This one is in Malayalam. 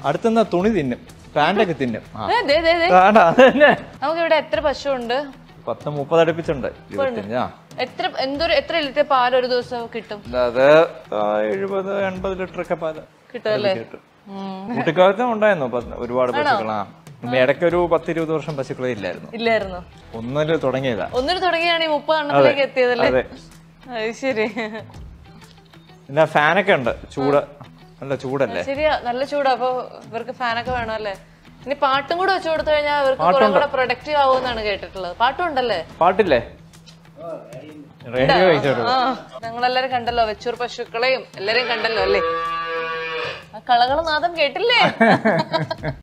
അടുത്തുനിന്ന് തുണി തിന്നും പാൻ്റൊക്കെ തിന്നും ആ ഏ, ദേ, ദേ, ദേ. വേണ്ട അതന്നെ നമുക്ക് ഇവിടെ എത്ര പശു ഉണ്ട് പത്ത് മുപ്പത് അടുപ്പിച്ചുണ്ട് ഇരുപത്തിയഞ്ച് ആ എത്ര എന്തൊരു എത്ര ലിറ്റർ പാൽ ഒരു ദിവസം കിട്ടും അത് ആ, എഴുപത് എൺപത് ലിറ്റർ ഒക്കെ പാല് കിട്ടും അല്ലേ കിട്ടും കുട്ടിക്കാലത്തും ഉണ്ടായിരുന്നു പത്ത് ഒരുപാട് പശുക്കളാ ഇടയ്ക്ക് ഒരു പത്ത് ഇരുപത് വർഷം പശുക്കളെ ഇല്ലായിരുന്നു ഇല്ലായിരുന്നു ഒന്നില് തുടങ്ങിയതാ ഒന്നിന് തുടങ്ങിയാണ് ഈ മുപ്പത് എണ്ണത്തിലേക്ക് എത്തിയതല്ലേ അതെ അത് ശരി പിന്നെ ഫാനൊക്കെ ഉണ്ട് ചൂട് നല്ല ചൂടല്ലേ ശരിയാ നല്ല ചൂടാ അപ്പൊ ഇവർക്ക് ഫാനൊക്കെ വേണം അല്ലേ ഇനി പാട്ടും കൂടെ വെച്ചു കൊടുത്തു കഴിഞ്ഞാൽ ഇവർക്ക് കുറെ കൂടെ പ്രൊഡക്റ്റീവ് ആവുമെന്നാണ് കേട്ടിട്ടുള്ളത് പാട്ടും ഉണ്ടല്ലേ പാട്ടില്ലേ റേഡിയോ വെച്ചോളൂ ആ ഞങ്ങളെല്ലാരും കണ്ടല്ലോ വെച്ചൂർ പശുക്കളെയും എല്ലാരെയും കണ്ടല്ലോ അല്ലേ ആ കളകളനാദം കേട്ടില്ലേ